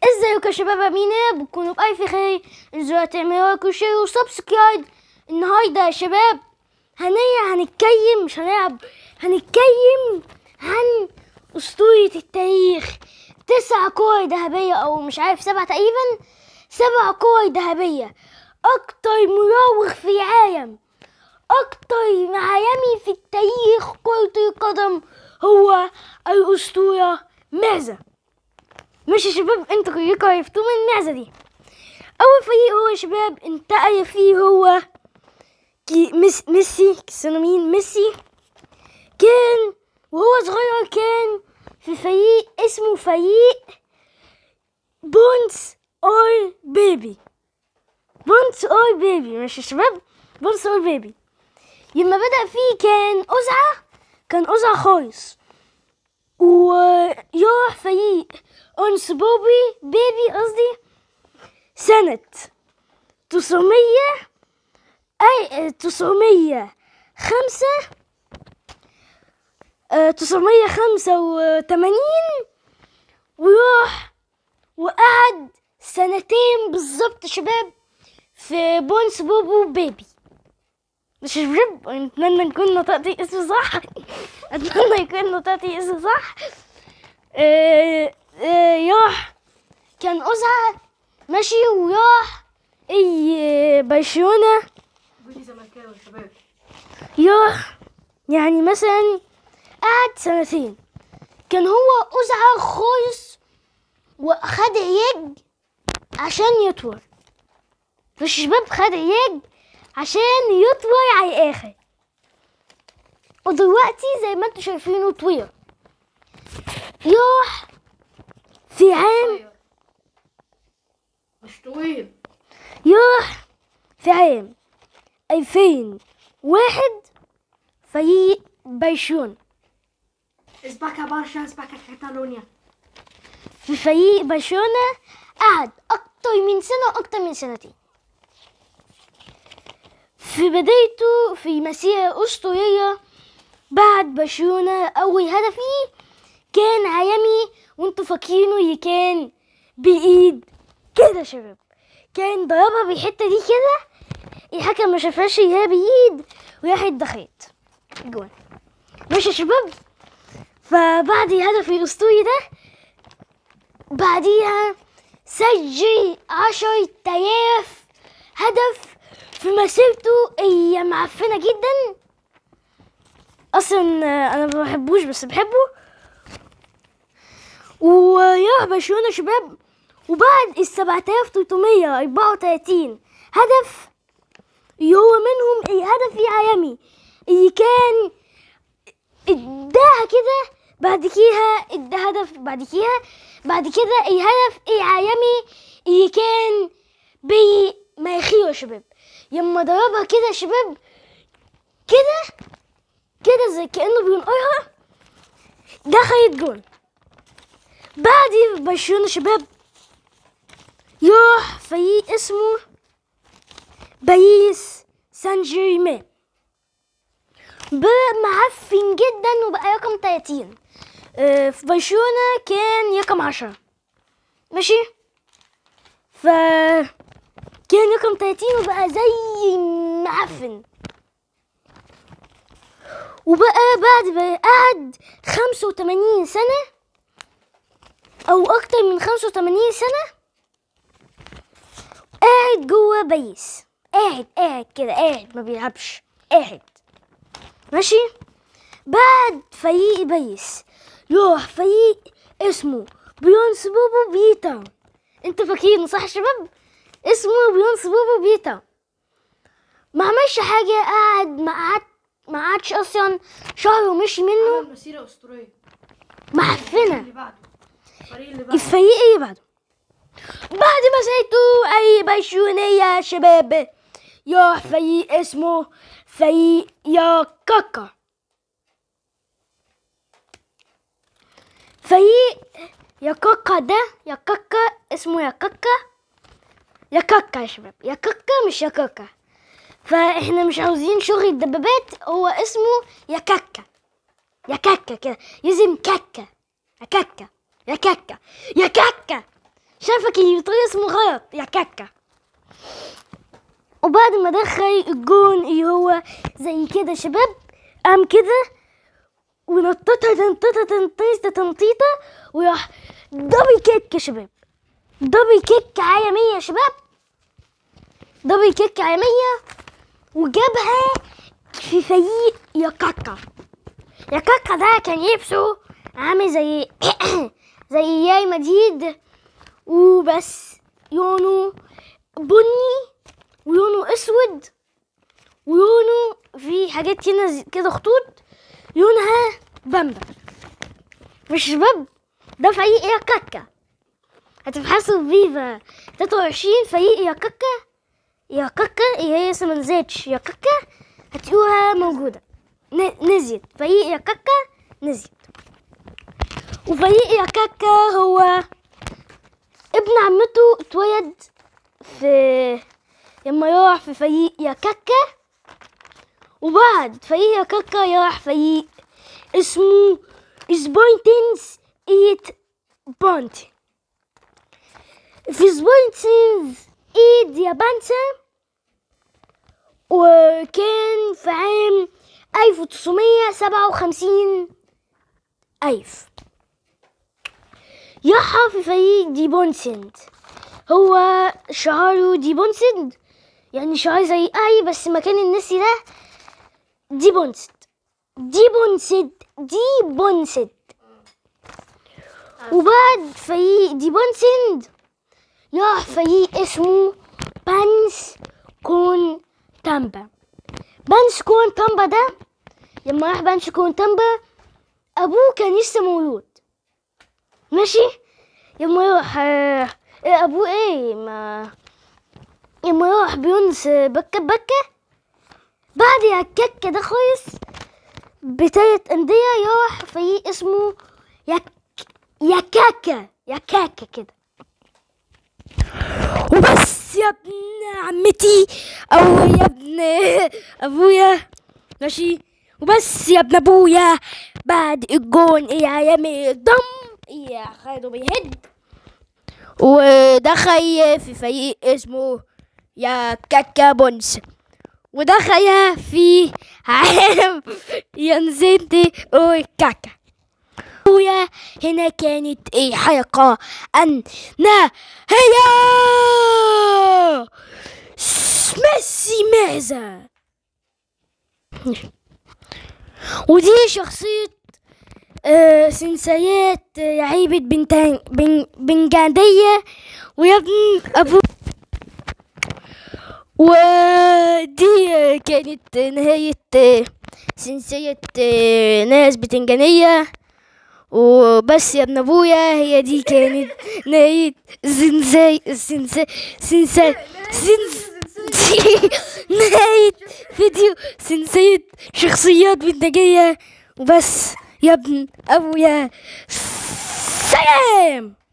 ازيكم يا شباب امينه بتكونوا باي في خير انزلوا تعملوا لكم شير وسبسكرايب النهارده يا شباب هنيا هنتكلم مش هنلعب هنتكلم عن اسطورة التاريخ تسع كور ذهبية او مش عارف سبعة تقريبا سبع كور ذهبية اكتر مراوغ في العالم اكتر عالمي في التاريخ كرة القدم هو الاسطورة ماذا ماشي يا شباب انتوا كلكم عرفتوا من المعزة دي اول فريق هو يا شباب انتقل فيه هو كي مس ميسي كريستيانو مين ميسي كان وهو صغير كان في فريق اسمه فريق بونس اور بيبي بونس اور بيبي ماشي يا شباب بونس اور بيبي لما بدأ فيه كان أزعة كان أزعة خالص ويروح فريق أنس بوبي بيبي قصدي سنة تسعمية أي تسعمية خمسة تسعمية خمسة وتمانين ويروح وقعد سنتين بالظبط شباب في بونس بوبو بيبي مش شباب نتمنى نكون نطقتي اسمه صح اتمنى يكون نطقتي اسمه صح آه آه يروح كان أزعة ماشي ويروح اي برشلونة قولي زملكاوي يا شباب يروح يعني مثلا قعد سنتين كان هو أزعة خالص وخد عياج عشان يطول مش شباب خد عياج عشان يطول على الآخر ودلوقتي زي ما انتوا شايفينه طويل يروح في عام طيب. مش طويل يروح في عام ألفين واحد فريق برشلونة اسباكا برشا اسباكا كاتالونيا في فريق برشلونة قعد أكتر من سنة وأكتر من سنتين في بدايته في مسيرة أسطورية بعد برشلونة أول هدف ليه كان عالمي وانتوا فاكرينه اللي كان بإيد كده يا شباب كان ضربها بالحتة دي كده الحكم ما شافهاش هي بإيد وراحت دخلت جون ماشي يا شباب فبعد الهدف الأسطوري ده بعديها سجل عشرة آلاف هدف في مسيرته هي معفنة جدا أصلا أنا ما بحبوش بس بحبه ويروح برشلونة شباب وبعد السبعة آلاف تلتمية أربعة وتلاتين هدف هو منهم الهدف العالمي اللي كان اداها كده بعد كده ادى هدف بعد كده بعد كده الهدف العالمي اللي كان بمناخيره يا شباب لما ضربها كده يا شباب كده كده زي كأنه بينقرها دخلت جون بعد برشلونة شباب يروح فريق اسمه باريس سان جيرمان بقى معفن جدا وبقى رقم 30 آه، في برشلونة كان رقم 10 ماشي ف كان رقم 30 وبقى زي معفن وبقى بعد بقى قعد 85 سنة أو أكتر من 85 سنة قاعد جوه باريس قاعد قاعد كده قاعد ما بيلعبش قاعد ماشي بعد فريق باريس يروح فريق اسمه بيونس بوبو بيتا انتوا فاكرين صح يا شباب اسمه بيونس بوبو بيتا ما عملش حاجة قعد ما قعد ما قعدش اصلا شهر ومشي منه عمل مسيرة أسطورية معفنة اللي بعده الفريق اللي بعده الفريق اللي بعده بعد ما سيتو اي برشلونية يا شباب يروح فريق اسمه فريق يا كاكا فريق يا كاكا ده يا كاكا اسمه يا كاكا يا كاكا يا شباب يا كاكا مش يا كاكا فاحنا مش عاوزين شغل الدبابات هو اسمه يا كاكا يا كاكا كده يزم كاكا يا كاكا يا كاكا يا كاكا شافك يطير اسمه غلط يا كاكا وبعد ما دخل الجون اللي هو زي كده شباب قام كده ونطتها تنطيطة تنطيطة تنطيطة وراح دبل كيك يا شباب دبل كيك عالمية يا شباب دبل كيك عالمية وجابها في فريق يا كاكا يا كاكا ده كان لبسه عامل زي زي ياي مديد وبس لونه بني ولونه اسود ولونه في حاجات هنا زي- كده خطوط لونها بامبا مش شباب ده فريق يا كاكا هتبحثوا في فيفا 23 فريق يا كاكا يا كاكا اللي هي لسه منزلتش يا كاكا هتلاقوها موجودة ن- نزلت فريق يا كاكا نزلت وفريق يا كاكا هو ابن عمته اتولد في لما يروح في فريق يا كاكا وبعد فريق يا كاكا يروح فريق اسمه سبوينتنز ايت بونت في سبوينتنز ايد يابانسا وكان في عام ألف وتسعمية سبعة وخمسين ألف يحيى في فريق دي بونسند هو شعاره دي بونسند يعني شعار زي اي بس مكان النسي ده دي بونسد دي بونسد دي بونسد وبعد فريق دي بونسند راح فريق اسمه بانس كون تامبا بانس كون تامبا ده لما راح بانس كون تامبا ابوه كان لسه مولود ماشي لما يروح آه، إيه ابوه ايه ما لما يروح بيونس بكة بكة بعد يا الككة ده خالص بتلات أندية يروح فريق اسمه يا يا كاكا يا كاكا كده وبس يا ابن عمتي او يا ابن ابويا ماشي وبس يا ابن ابويا بعد الجون ايه يعمل ضم ايه خده بالهد ودخل في فريق اسمه يا كاكا بونس ودخل في عام ينزلتي او كاكا ويا هنا كانت ايه حلقة ان هي ميسي ماذا ودي شخصية آه سنسيات آه، لعيبة بنتان بن بنجاندية ويا ابن أبو ودي آه، كانت نهاية آه، سنسية آه، ناس بتنجانية وبس يا ابن ابويا هي دي كانت نهاية سنسي سنسي سنسي سنس نهاية فيديو سنسية شخصيات بنتاجية وبس يا ابن ابويا سلام